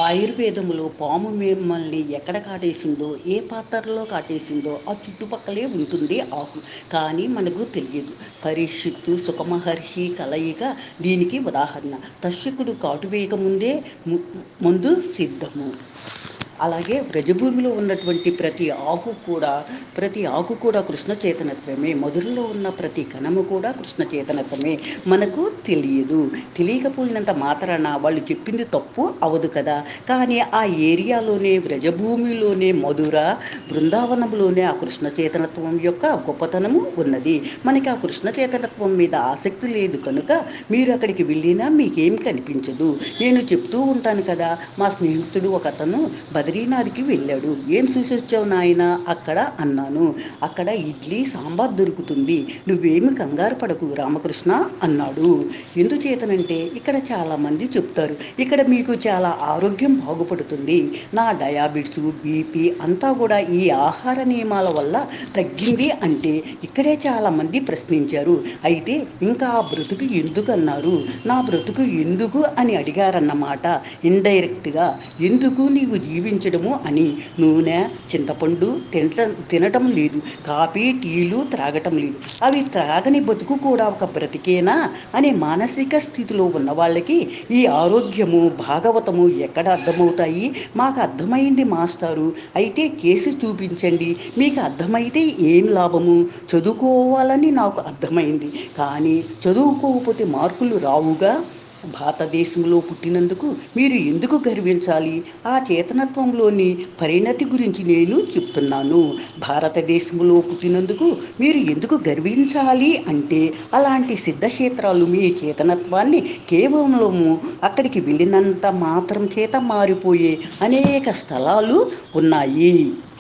ఆయుర్వేదములో పాము మిమ్మల్ని ఎక్కడ కాటేసిందో ఏ పాత్రలో కాటేసిందో ఆ చుట్టుపక్కలే ఉంటుంది ఆకు కానీ మనకు తెలియదు పరీక్షిత్తు సుఖమహర్షి కలయిక దీనికి ఉదాహరణ తశ్యకుడు కాటు వేయకముందే ము- మందు సిద్ధము అలాగే వ్రజభూమిలో ఉన్నటువంటి ప్రతి ఆకు కూడా ప్రతి ఆకు కూడా కృష్ణ చేతనత్వమే మధురలో ఉన్న ప్రతి కణము కూడా కృష్ణ చేతనత్వమే మనకు తెలియదు తెలియకపోయినంత మాత్రాన వాళ్ళు చెప్పింది తప్పు అవదు కదా కానీ ఆ ఏరియాలోనే వ్రజభూమిలోనే మధుర బృందావనంలోనే ఆ కృష్ణ చేతనత్వం యొక్క గొప్పతనము ఉన్నది మనకి ఆ కృష్ణ చేతనత్వం మీద ఆసక్తి లేదు కనుక మీరు అక్కడికి వెళ్ళినా మీకేం కనిపించదు నేను చెప్తూ ఉంటాను కదా మా స్నేహితుడు ఒక అతను బద్రీనాథ్కి వెళ్ళాడు ఏం చూసి వచ్చావు నాయన అక్కడ అన్నాను అక్కడ ఇడ్లీ సాంబార్ దొరుకుతుంది నువ్వేమి కంగారు పడకు రామకృష్ణ అన్నాడు ఎందుచేతనంటే ఇక్కడ చాలా మంది చెప్తారు ఇక్కడ మీకు చాలా ఆరోగ్యం బాగుపడుతుంది నా డయాబెటిస్ బీపీ అంతా కూడా ఈ ఆహార నియమాల వల్ల తగ్గింది అంటే ఇక్కడే చాలా మంది ప్రశ్నించారు అయితే ఇంకా ఆ బ్రతుకు ఎందుకు అన్నారు నా బ్రతుకు ఎందుకు అని అడిగారన్నమాట ఇండైరెక్ట్గా ఎందుకు నీవు జీవించడము అని నూనె చింతపండు తినటం తినటం లేదు కాఫీ టీలు త్రాగటం లేదు అవి త్రాగని బతుకు కూడా ఒక బ్రతికేనా అనే మానసిక స్థితిలో ఉన్న వాళ్ళకి ఈ ఆరోగ్యము భాగవతము ఎక్కడ అర్థమవుతాయి మాకు అర్థమైంది మాస్టారు అయితే చేసి చూపించండి మీకు అర్థమైతే ఏం లాభము చదువుకోవాలని నాకు అర్థమైంది కానీ చదువుకోకపోతే మార్కులు రావుగా భారతదేశంలో పుట్టినందుకు మీరు ఎందుకు గర్వించాలి ఆ చేతనత్వంలోని పరిణతి గురించి నేను చెప్తున్నాను భారతదేశంలో పుట్టినందుకు మీరు ఎందుకు గర్వించాలి అంటే అలాంటి సిద్ధక్షేత్రాలు మీ చేతనత్వాన్ని కేవలము అక్కడికి వెళ్ళినంత మాత్రం చేత మారిపోయే అనేక స్థలాలు ఉన్నాయి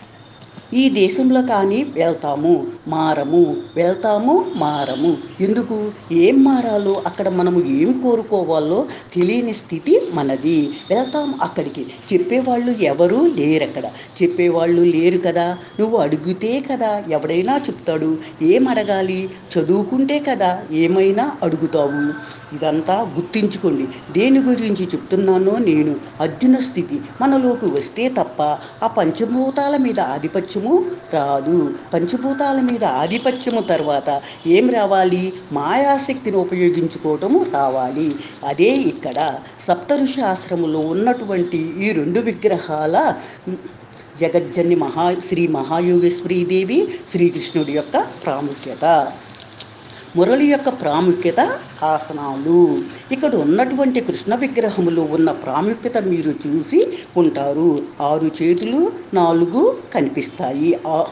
ఈ దేశంలో కానీ వెళ్తాము మారము వెళ్తాము మారము ఎందుకు ఏం మారాలో అక్కడ మనము ఏం కోరుకోవాలో తెలియని స్థితి మనది వెళ్తాం అక్కడికి చెప్పేవాళ్ళు ఎవరు లేరు అక్కడ చెప్పేవాళ్ళు లేరు కదా నువ్వు అడిగితే కదా ఎవడైనా చెప్తాడు ఏం అడగాలి చదువుకుంటే కదా ఏమైనా అడుగుతావు ఇదంతా గుర్తించుకోండి దేని గురించి చెప్తున్నానో నేను అర్జున స్థితి మనలోకి వస్తే తప్ప ఆ పంచభూతాల మీద ఆధిపత్యము రాదు పంచభూతాల మీద ఆధిపత్యము తర్వాత ఏం రావాలి మాయాశక్తిని ఉపయోగించుకోవటము రావాలి అదే ఇక్కడ సప్తఋషి ఆశ్రమంలో ఉన్నటువంటి ఈ రెండు విగ్రహాల జగజ్జన్ని మహా శ్రీ మహాయోగేశ్వరీదేవి శ్రీకృష్ణుడి యొక్క ప్రాముఖ్యత మురళి యొక్క ప్రాముఖ్యత ఆసనాలు ఇక్కడ ఉన్నటువంటి కృష్ణ విగ్రహములు ఉన్న ప్రాముఖ్యత మీరు చూసి ఉంటారు ఆరు చేతులు నాలుగు కనిపిస్తాయి ఆ-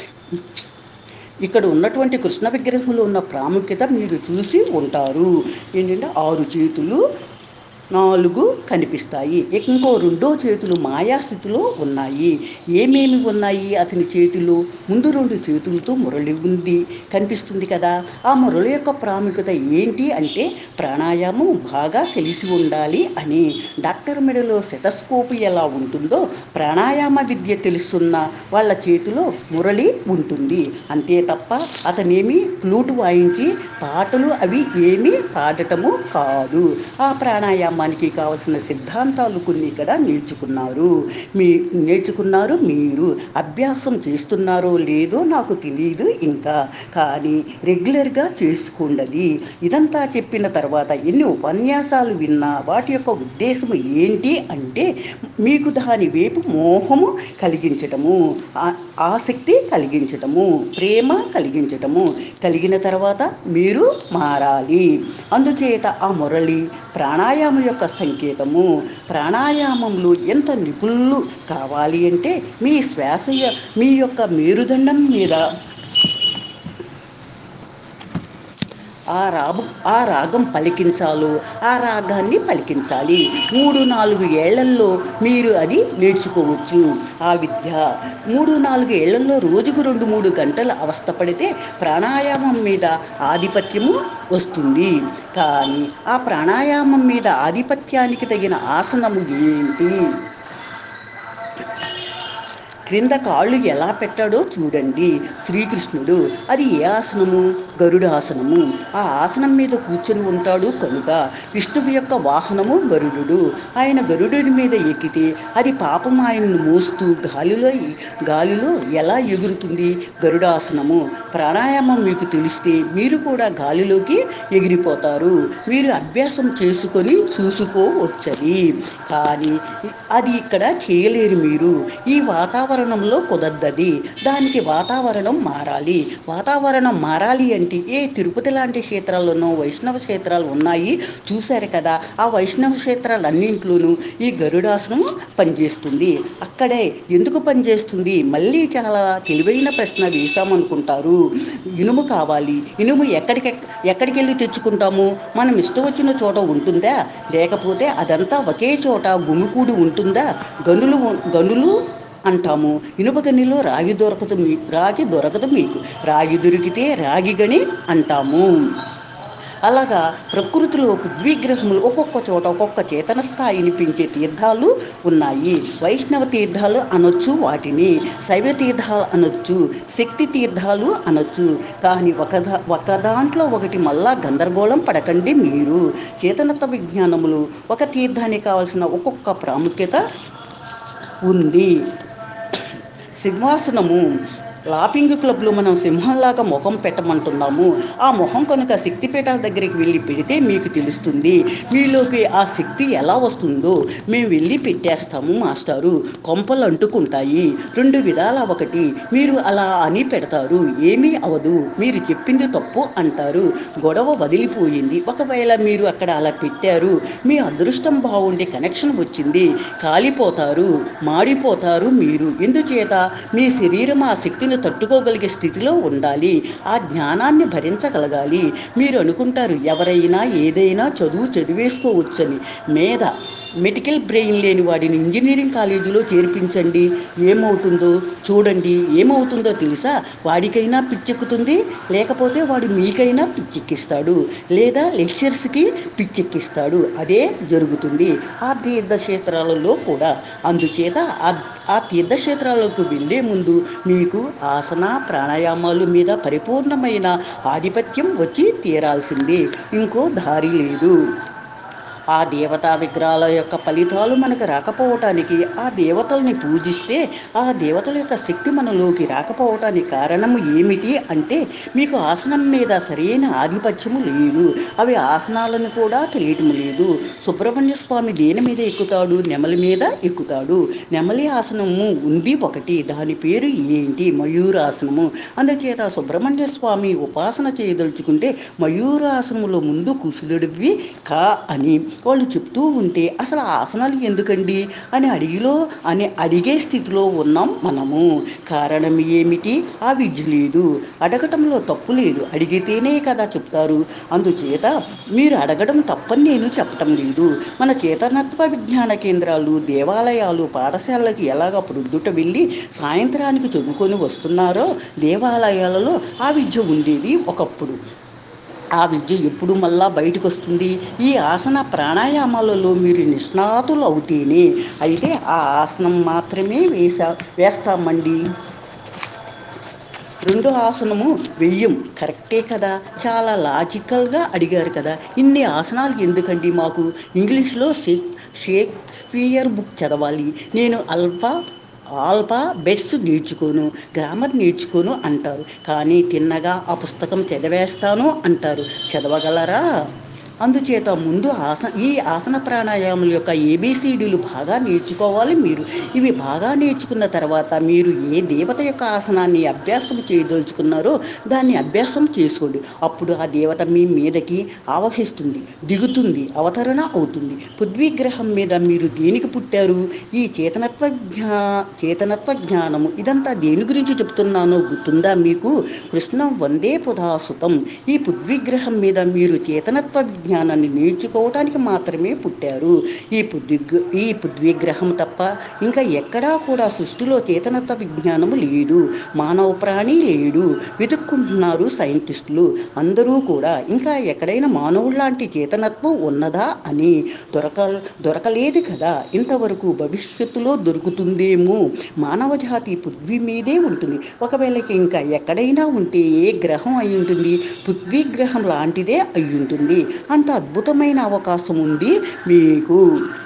ఇక్కడ ఉన్నటువంటి కృష్ణ విగ్రహంలో ఉన్న ప్రాముఖ్యత మీరు చూసి ఉంటారు ఏంటంటే ఆరు చేతులు నాలుగు కనిపిస్తాయి ఇంకో రెండో చేతులు మాయాస్థితిలో ఉన్నాయి ఏమేమి ఉన్నాయి అతని చేతిలో ముందు రెండు చేతులతో మురళి ఉంది కనిపిస్తుంది కదా ఆ మురళి యొక్క ప్రాముఖ్యత ఏంటి అంటే ప్రాణాయామం బాగా తెలిసి ఉండాలి అని డాక్టర్ మెడలో సెటస్కోప్ ఎలా ఉంటుందో ప్రాణాయామ విద్య తెలుసున్న వాళ్ళ చేతిలో మురళి ఉంటుంది అంతే తప్ప అతనేమి ఫ్లూట్ వాయించి పాటలు అవి ఏమీ పాడటము కాదు ఆ ప్రాణాయామానికి కావలసిన సిద్ధాంతాలు కొన్ని ఇక్కడ నేర్చుకున్నారు మీ నేర్చుకున్నారు మీరు అభ్యాసం చేస్తున్నారో లేదో నాకు తెలియదు ఇంకా కానీ రెగ్యులర్గా చేసుకోండి ఇదంతా చెప్పిన తర్వాత ఎన్ని ఉపన్యాసాలు విన్నా వాటి యొక్క ఉద్దేశం ఏంటి అంటే మీకు దాని వైపు మోహము కలిగించటము ఆ- ఆసక్తి కలిగించటము ప్రేమ కలిగించటము కలిగిన తర్వాత మీరు మారాలి అందుచేత ఆ మురళి ప్రాణాయామం యొక్క సంకేతము ప్రాణాయామంలో ఎంత నిపుణులు కావాలి అంటే మీ శ్వాస య- మీ యొక్క మేరుదండం మీద ఆ రాగు ఆ రాగం పలికించాలో ఆ రాగాన్ని పలికించాలి మూడు నాలుగు ఏళ్లలో మీరు అది నేర్చుకోవచ్చు ఆ విద్య మూడు నాలుగు ఏళ్లలో రోజుకు రెండు మూడు గంటల అవస్థ పడితే ప్రాణాయామం మీద ఆధిపత్యము వస్తుంది కానీ ఆ ప్రాణాయామం మీద ఆధిపత్యానికి తగిన ఆసనము ఏంటి క్రింద కాళ్ళు ఎలా పెట్టాడో చూడండి శ్రీకృష్ణుడు అది ఏ ఆసనము గరుడాసనము ఆ ఆసనం మీద కూర్చొని ఉంటాడు కనుక విష్ణువు యొక్క వాహనము గరుడు ఆయన గరుడుని మీద ఎక్కితే అది పాపం ఆయనను మోస్తూ గాలిలో గాలిలో ఎలా ఎగురుతుంది గరుడాసనము ప్రాణాయామం మీకు తెలిస్తే మీరు కూడా గాలిలోకి ఎగిరిపోతారు మీరు అభ్యాసం చేసుకొని చూసుకోవచ్చది కానీ అది ఇక్కడ చేయలేరు మీరు ఈ వాతావరణంలో కుదరదది దానికి వాతావరణం మారాలి వాతావరణం మారాలి అంటే ఏ తిరుపతి లాంటి క్షేత్రాల్లోనూ వైష్ణవ క్షేత్రాలు ఉన్నాయి చూశారు కదా ఆ వైష్ణవ క్షేత్రాలన్నింట్లోనూ ఈ గరుడాసనం పనిచేస్తుంది అక్కడే ఎందుకు పనిచేస్తుంది మళ్ళీ చాలా తెలివైన ప్రశ్న వేశామనుకుంటారు ఇనుము కావాలి ఇనుము ఎక్కడికి ఎక్కడికి వెళ్ళి తెచ్చుకుంటాము మనం ఇష్టం వచ్చిన చోట ఉంటుందా లేకపోతే అదంతా ఒకే చోట గుమికూడి ఉంటుందా గనులు గనులు అంటాము ఇనుప గనిలో రాగి దొరకదు మీ రాగి దొరకదు మీకు రాగి దొరికితే రాగి గని అంటాము అలాగా ప్రకృతిలో విగ్రహములు ఒక్కొక్క చోట ఒక్కొక్క చేతన స్థాయిని పెంచే తీర్థాలు ఉన్నాయి వైష్ణవ తీర్థాలు అనొచ్చు వాటిని శైవ తీర్థాలు అనొచ్చు శక్తి తీర్థాలు అనొచ్చు కానీ ఒక దా- ఒక దాంట్లో ఒకటి మళ్ళా గందరగోళం పడకండి మీరు చేతనత్వ విజ్ఞానములు ఒక తీర్థానికి కావాల్సిన ఒక్కొక్క ప్రాముఖ్యత ఉంది సింహాసనము లాపింగ్ క్లబ్లో మనం సింహంలాగా ముఖం పెట్టమంటున్నాము ఆ ముఖం కనుక శక్తిపీఠాల దగ్గరికి వెళ్ళి పెడితే మీకు తెలుస్తుంది మీలోకి ఆ శక్తి ఎలా వస్తుందో మేము వెళ్ళి పెట్టేస్తాము మాస్టారు కొంపలు అంటుకుంటాయి రెండు విధాల ఒకటి మీరు అలా అని పెడతారు ఏమీ అవదు మీరు చెప్పింది తప్పు అంటారు గొడవ వదిలిపోయింది ఒకవేళ మీరు అక్కడ అలా పెట్టారు మీ అదృష్టం బాగుండి కనెక్షన్ వచ్చింది కాలిపోతారు మాడిపోతారు మీరు ఎందుచేత మీ శరీరం ఆ శక్తిని తట్టుకోగలిగే స్థితిలో ఉండాలి ఆ జ్ఞానాన్ని భరించగలగాలి మీరు అనుకుంటారు ఎవరైనా ఏదైనా చదువు చదివేసుకోవచ్చని మీద మెడికల్ బ్రెయిన్ లేని వాడిని ఇంజనీరింగ్ కాలేజీలో చేర్పించండి ఏమవుతుందో చూడండి ఏమవుతుందో తెలుసా వాడికైనా పిచ్చెక్కుతుంది లేకపోతే వాడు మీకైనా పిచ్చెక్కిస్తాడు లేదా లెక్చర్స్కి పిచ్చెక్కిస్తాడు అదే జరుగుతుంది ఆ తీర్థక్షేత్రాలలో కూడా అందుచేత ఆ ఆ తీర్థక్షేత్రాలకు వెళ్ళే ముందు మీకు ఆసన ప్రాణాయామాలు మీద పరిపూర్ణమైన ఆధిపత్యం వచ్చి తీరాల్సిందే ఇంకో దారి లేదు ఆ దేవతా విగ్రహాల యొక్క ఫలితాలు మనకు రాకపోవటానికి ఆ దేవతల్ని పూజిస్తే ఆ దేవతల యొక్క శక్తి మనలోకి రాకపోవటానికి కారణం ఏమిటి అంటే మీకు ఆసనం మీద సరైన ఆధిపత్యము లేదు అవి ఆసనాలను కూడా తెలియటం లేదు సుబ్రహ్మణ్య స్వామి దేని మీద ఎక్కుతాడు నెమలి మీద ఎక్కుతాడు నెమలి ఆసనము ఉంది ఒకటి దాని పేరు ఏంటి మయూరాసనము అందుచేత సుబ్రహ్మణ్య స్వామి ఉపాసన చేయదలుచుకుంటే మయూరాసనములో ముందు కుశలుడివి కా అని వాళ్ళు చెప్తూ ఉంటే అసలు ఆ ఆసనాలు ఎందుకండి అని అడిగిలో అని అడిగే స్థితిలో ఉన్నాం మనము కారణం ఏమిటి ఆ విద్య లేదు అడగటంలో తప్పు లేదు అడిగితేనే కదా చెప్తారు అందుచేత మీరు అడగడం తప్పని నేను చెప్పటం లేదు మన చేతనత్వ విజ్ఞాన కేంద్రాలు దేవాలయాలు పాఠశాలకి ఎలాగ ప్రొద్దుట వెళ్ళి సాయంత్రానికి చదువుకొని వస్తున్నారో దేవాలయాలలో ఆ విద్య ఉండేది ఒకప్పుడు ఆ విద్య ఎప్పుడు మళ్ళా బయటకు వస్తుంది ఈ ఆసన ప్రాణాయామాలలో మీరు నిష్ణాతులు అవుతేనే అయితే ఆ ఆసనం మాత్రమే వేసా వేస్తామండి రెండో ఆసనము వెయ్యం కరెక్టే కదా చాలా లాజికల్గా అడిగారు కదా ఇన్ని ఆసనాలు ఎందుకండి మాకు ఇంగ్లీష్లో షేక్ షేక్స్పియర్ బుక్ చదవాలి నేను అల్ఫా ఆల్ఫా బెట్స్ నేర్చుకోను గ్రామర్ నేర్చుకోను అంటారు కానీ తిన్నగా ఆ పుస్తకం చదివేస్తాను అంటారు చదవగలరా అందుచేత ముందు ఆసన ఈ ఆసన ప్రాణాయాముల యొక్క ఏబిసిడీలు బాగా నేర్చుకోవాలి మీరు ఇవి బాగా నేర్చుకున్న తర్వాత మీరు ఏ దేవత యొక్క ఆసనాన్ని అభ్యాసం చేయదలుచుకున్నారో దాన్ని అభ్యాసం చేసుకోండి అప్పుడు ఆ దేవత మీ మీదకి ఆవహిస్తుంది దిగుతుంది అవతరణ అవుతుంది పృథ్వీగ్రహం మీద మీరు దేనికి పుట్టారు ఈ చేతనత్వ జ్ఞా చేతనత్వ జ్ఞానము ఇదంతా దేని గురించి చెప్తున్నానో గుర్తుందా మీకు కృష్ణం వందే పుధాసుతం ఈ పృథ్వీగ్రహం మీద మీరు చేతనత్వ విజ్ఞానాన్ని నేర్చుకోవటానికి మాత్రమే పుట్టారు ఈ పృథ్వీ ఈ పృథ్వీ గ్రహం తప్ప ఇంకా ఎక్కడా కూడా సృష్టిలో చేతనత్వ విజ్ఞానము లేదు మానవ ప్రాణి లేడు వెతుక్కుంటున్నారు సైంటిస్టులు అందరూ కూడా ఇంకా ఎక్కడైనా మానవులాంటి చేతనత్వం ఉన్నదా అని దొరక దొరకలేదు కదా ఇంతవరకు భవిష్యత్తులో దొరుకుతుందేమో మానవ జాతి పృథ్వీ మీదే ఉంటుంది ఒకవేళ ఇంకా ఎక్కడైనా ఉంటే ఏ గ్రహం అయి ఉంటుంది పృథ్వీ గ్రహం లాంటిదే అయి ఉంటుంది అంత అద్భుతమైన అవకాశం ఉంది మీకు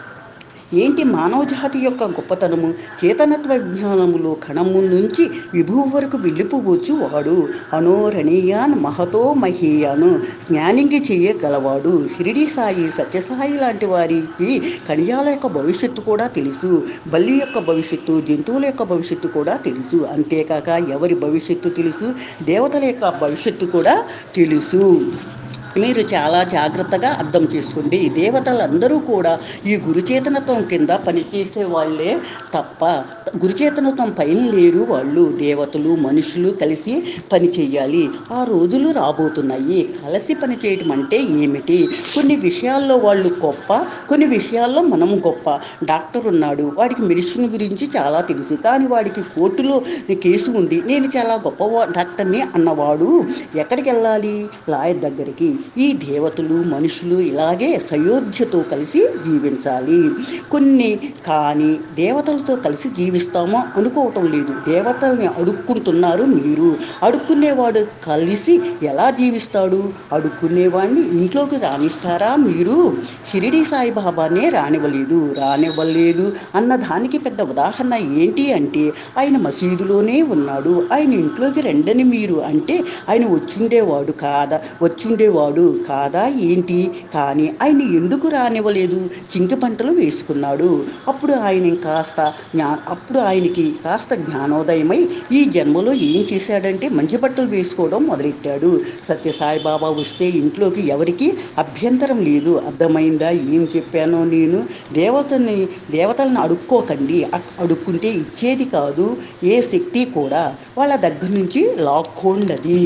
ఏంటి మానవ జాతి యొక్క గొప్పతనము చేతనత్వ విజ్ఞానములో కణము నుంచి విభువు వరకు వెళ్ళిపోవచ్చు వాడు అనోరణీయాన్ మహతో మహీయాను స్నానింగ్ చేయగలవాడు షిరిడి సాయి సత్యసాయి లాంటి వారికి కణియాల యొక్క భవిష్యత్తు కూడా తెలుసు బల్లి యొక్క భవిష్యత్తు జంతువుల యొక్క భవిష్యత్తు కూడా తెలుసు అంతేకాక ఎవరి భవిష్యత్తు తెలుసు దేవతల యొక్క భవిష్యత్తు కూడా తెలుసు మీరు చాలా జాగ్రత్తగా అర్థం చేసుకోండి దేవతలందరూ కూడా ఈ గురుచేతనత్వం కింద పనిచేసే వాళ్ళే తప్ప గురుచేతనత్వం పైన లేరు వాళ్ళు దేవతలు మనుషులు కలిసి పని చేయాలి ఆ రోజులు రాబోతున్నాయి కలిసి పని చేయటం అంటే ఏమిటి కొన్ని విషయాల్లో వాళ్ళు గొప్ప కొన్ని విషయాల్లో మనం గొప్ప డాక్టర్ ఉన్నాడు వాడికి మెడిసిన్ గురించి చాలా తెలుసు కానీ వాడికి కోర్టులో కేసు ఉంది నేను చాలా గొప్ప వా- డాక్టర్ని అన్నవాడు ఎక్కడికి వెళ్ళాలి లాయర్ దగ్గరికి ఈ దేవతలు మనుషులు ఇలాగే సయోధ్యతో కలిసి జీవించాలి కొన్ని కానీ దేవతలతో కలిసి జీవిస్తామో అనుకోవటం లేదు దేవతల్ని అడుక్కుంటున్నారు మీరు అడుక్కునేవాడు కలిసి ఎలా జీవిస్తాడు అడుక్కునేవాడిని ఇంట్లోకి రాణిస్తారా మీరు షిరిడి సాయిబాబానే రానివ్వలేదు రానివ్వలేదు అన్న దానికి పెద్ద ఉదాహరణ ఏంటి అంటే ఆయన మసీదులోనే ఉన్నాడు ఆయన ఇంట్లోకి రండని మీరు అంటే ఆయన వచ్చిండేవాడు కాదా వచ్చిండేవాడు కాదా ఏంటి కానీ ఆయన ఎందుకు రానివ్వలేదు చింకి పంటలు వేసుకున్నాడు అప్పుడు ఆయన కాస్త జ్ఞా అప్పుడు ఆయనకి కాస్త జ్ఞానోదయమై ఈ జన్మలో ఏం చేశాడంటే మంచి బట్టలు వేసుకోవడం మొదలెట్టాడు సత్యసాయి బాబా వస్తే ఇంట్లోకి ఎవరికి అభ్యంతరం లేదు అర్థమైందా ఏం చెప్పానో నేను దేవతని దేవతలను అడుక్కోకండి అక్- అడుక్కుంటే ఇచ్చేది కాదు ఏ శక్తి కూడా వాళ్ళ దగ్గర నుంచి లాక్కోండది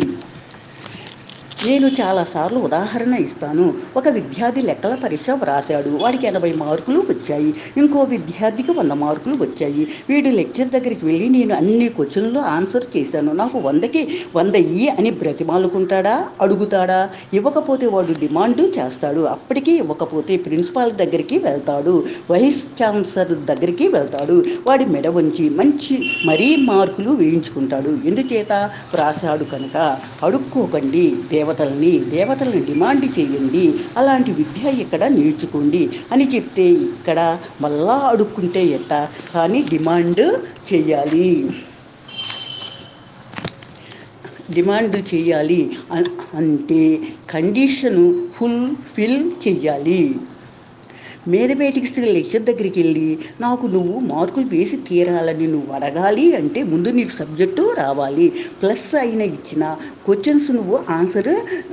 నేను చాలాసార్లు ఉదాహరణ ఇస్తాను ఒక విద్యార్థి లెక్కల పరీక్ష వ్రాశాడు వాడికి ఎనభై మార్కులు వచ్చాయి ఇంకో విద్యార్థికి వంద మార్కులు వచ్చాయి వీడు లెక్చర్ దగ్గరికి వెళ్ళి నేను అన్ని క్వశ్చన్లు ఆన్సర్ చేశాను నాకు వందకి వంద ఇయ్యి అని బ్రతిమాలుకుంటాడా అడుగుతాడా ఇవ్వకపోతే వాడు డిమాండ్ చేస్తాడు అప్పటికీ ఇవ్వకపోతే ప్రిన్సిపాల్ దగ్గరికి వెళ్తాడు వైస్ ఛాన్సలర్ దగ్గరికి వెళ్తాడు వాడి మెడ వంచి మంచి మరీ మార్కులు వేయించుకుంటాడు ఎందుచేత వ్రాశాడు కనుక అడుక్కోకండి దేవతల్ని దేవతల్ని డిమాండ్ చేయండి అలాంటి విద్య ఇక్కడ నేర్చుకోండి అని చెప్తే ఇక్కడ మళ్ళా అడుక్కుంటే ఎట్ట కానీ డిమాండ్ చేయాలి డిమాండ్ చేయాలి అన్- అంటే కండిషను ఫుల్ఫిల్ చేయాలి మేథమెటిక్స్ లెక్చర్ దగ్గరికి వెళ్ళి నాకు నువ్వు మార్కులు వేసి తీరాలని నువ్వు అడగాలి అంటే ముందు నీకు సబ్జెక్టు రావాలి ప్లస్ అయిన ఇచ్చిన క్వశ్చన్స్ నువ్వు ఆన్సర్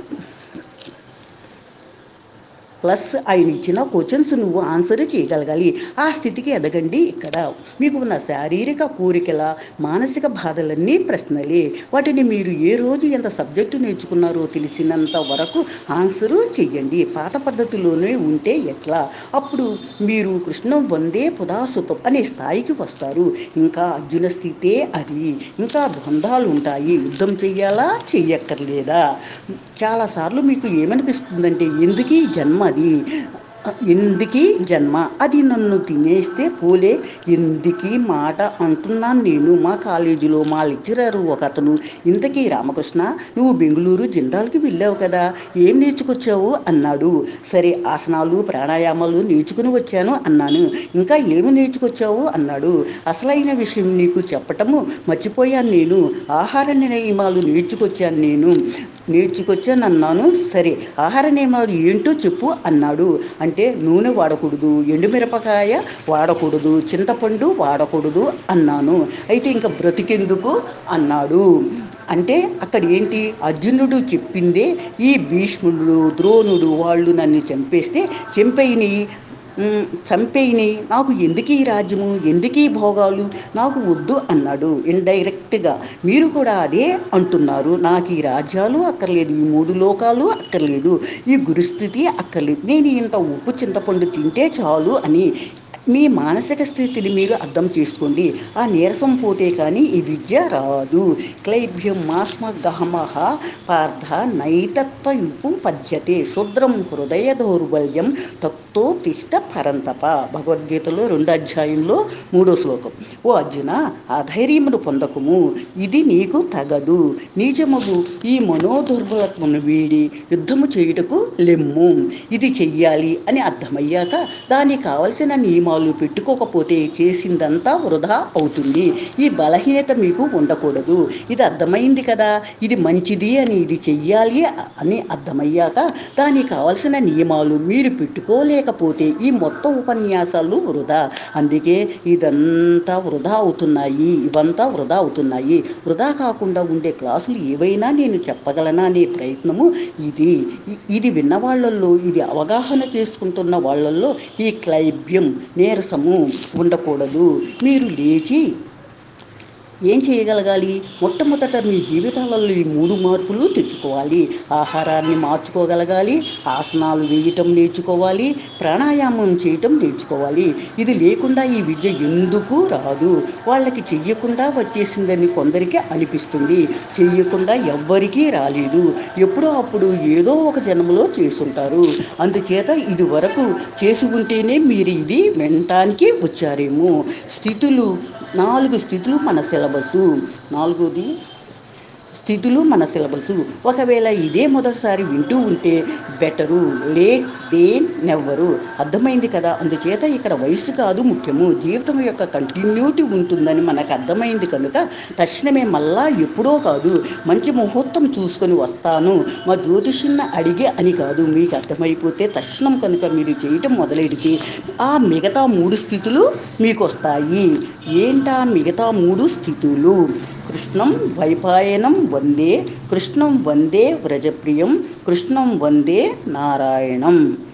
ప్లస్ ఆయన ఇచ్చిన క్వశ్చన్స్ నువ్వు ఆన్సర్ చేయగలగాలి ఆ స్థితికి ఎదగండి ఇక్కడ మీకు ఉన్న శారీరక కోరికల మానసిక బాధలన్నీ ప్రశ్నలే వాటిని మీరు ఏ రోజు ఎంత సబ్జెక్టు నేర్చుకున్నారో తెలిసినంత వరకు ఆన్సరు చెయ్యండి పాత పద్ధతిలోనే ఉంటే ఎట్లా అప్పుడు మీరు కృష్ణం వందే పుదాసుతం అనే స్థాయికి వస్తారు ఇంకా అర్జున స్థితే అది ఇంకా ద్వంద్వాలు ఉంటాయి యుద్ధం చెయ్యాలా చెయ్యక్కర్లేదా చాలాసార్లు మీకు ఏమనిపిస్తుందంటే ఎందుకీ జన్మ అది ఎందుకీ జన్మ అది నన్ను తినేస్తే పోలే ఎందుకీ మాట అంటున్నాను నేను మా కాలేజీలో మా లెక్చరర్ ఒక అతను ఇంతకీ రామకృష్ణ నువ్వు బెంగళూరు జిందాల్కి వెళ్ళావు కదా ఏం నేర్చుకొచ్చావు అన్నాడు సరే ఆసనాలు ప్రాణాయామాలు నేర్చుకుని వచ్చాను అన్నాను ఇంకా ఏమి నేర్చుకొచ్చావు అన్నాడు అసలైన విషయం నీకు చెప్పటము మర్చిపోయాను నేను ఆహార నియమాలు నేర్చుకొచ్చాను నేను నేర్చుకొచ్చాను అన్నాను సరే ఆహార నియమాలు ఏంటో చెప్పు అన్నాడు అంటే నూనె వాడకూడదు ఎండుమిరపకాయ వాడకూడదు చింతపండు వాడకూడదు అన్నాను అయితే ఇంకా బ్రతికెందుకు అన్నాడు అంటే అక్కడ ఏంటి అర్జునుడు చెప్పిందే ఈ భీష్ముడు ద్రోణుడు వాళ్ళు నన్ను చంపేస్తే చంపేయని మ్, చంపేయని నాకు ఎందుకు ఈ రాజ్యము ఎందుకు ఈ భోగాలు నాకు వద్దు అన్నాడు ఇండైరెక్ట్గా మీరు కూడా అదే అంటున్నారు నాకు ఈ రాజ్యాలు అక్కర్లేదు ఈ మూడు లోకాలు అక్కర్లేదు ఈ గురుస్థితి అక్కర్లేదు నేను ఇంత ఉప్పు చింతపండు తింటే చాలు అని మీ మానసిక స్థితిని మీరు అర్థం చేసుకోండి ఆ నీరసం పోతే కానీ ఈ విద్య రాదు క్లైభ్యం మాస్మ గహమహ పార్థ నైతత్వయుపు పద్యతే శుద్రం హృదయ దౌర్బల్యం తత్తో తిష్ట పరంతప భగవద్గీతలో రెండు అధ్యాయంలో మూడో శ్లోకం ఓ అర్జున ఆ ధైర్యమును పొందకుము ఇది నీకు తగదు నీచమగు ఈ మనోదుర్బలత్వమును వీడి యుద్ధము చేయుటకు లెమ్ము ఇది చెయ్యాలి అని అర్థమయ్యాక దానికి కావలసిన నియమాలు పెట్టుకోకపోతే చేసిందంతా వృధా అవుతుంది ఈ బలహీనత మీకు ఉండకూడదు ఇది అర్థమైంది కదా ఇది మంచిది అని ఇది చెయ్యాలి అని అర్థమయ్యాక దానికి కావలసిన నియమాలు మీరు పెట్టుకోలేకపోతే ఈ మొత్తం ఉపన్యాసాలు వృధా అందుకే ఇదంతా వృధా అవుతున్నాయి ఇవంతా వృధా అవుతున్నాయి వృధా కాకుండా ఉండే క్లాసులు ఏవైనా నేను చెప్పగలనా అనే ప్రయత్నము ఇది ఇ- ఇది విన్న వాళ్ళల్లో ఇది అవగాహన చేసుకుంటున్న వాళ్ళల్లో ఈ క్లైబ్యం నీరసము ఉండకూడదు మీరు లేచి ఏం చేయగలగాలి మొట్టమొదట మీ జీవితాలలో ఈ మూడు మార్పులు తెచ్చుకోవాలి ఆహారాన్ని మార్చుకోగలగాలి ఆసనాలు వేయటం నేర్చుకోవాలి ప్రాణాయామం చేయటం నేర్చుకోవాలి ఇది లేకుండా ఈ విద్య ఎందుకు రాదు వాళ్ళకి చెయ్యకుండా వచ్చేసిందని కొందరికి అనిపిస్తుంది చెయ్యకుండా ఎవ్వరికీ రాలేదు ఎప్పుడో అప్పుడు ఏదో ఒక జన్మలో చేసుంటారు అందుచేత ఇది వరకు చేసి ఉంటేనే మీరు ఇది వినటానికి వచ్చారేమో స్థితులు నాలుగు స్థితులు మన సిలబసు నాలుగోది స్థితులు మన సిలబస్ ఒకవేళ ఇదే మొదటిసారి వింటూ ఉంటే బెటరు లేట్ దేన్ నెవ్వరు అర్థమైంది కదా అందుచేత ఇక్కడ వయసు కాదు ముఖ్యము జీవితం యొక్క కంటిన్యూటీ ఉంటుందని మనకు అర్థమైంది కనుక తక్షణమే మళ్ళా ఎప్పుడో కాదు మంచి ముహూర్తం చూసుకొని వస్తాను మా జ్యోతిష్యున్న అడిగే అని కాదు మీకు అర్థమైపోతే తక్షణం కనుక మీరు చేయటం మొదలెడితే ఆ మిగతా మూడు స్థితులు మీకు వస్తాయి ఏంటా మిగతా మూడు స్థితులు కృష్ణం వైపాయనం వందే కృష్ణం వందే వ్రజప్రియం కృష్ణం వందే నారాయణం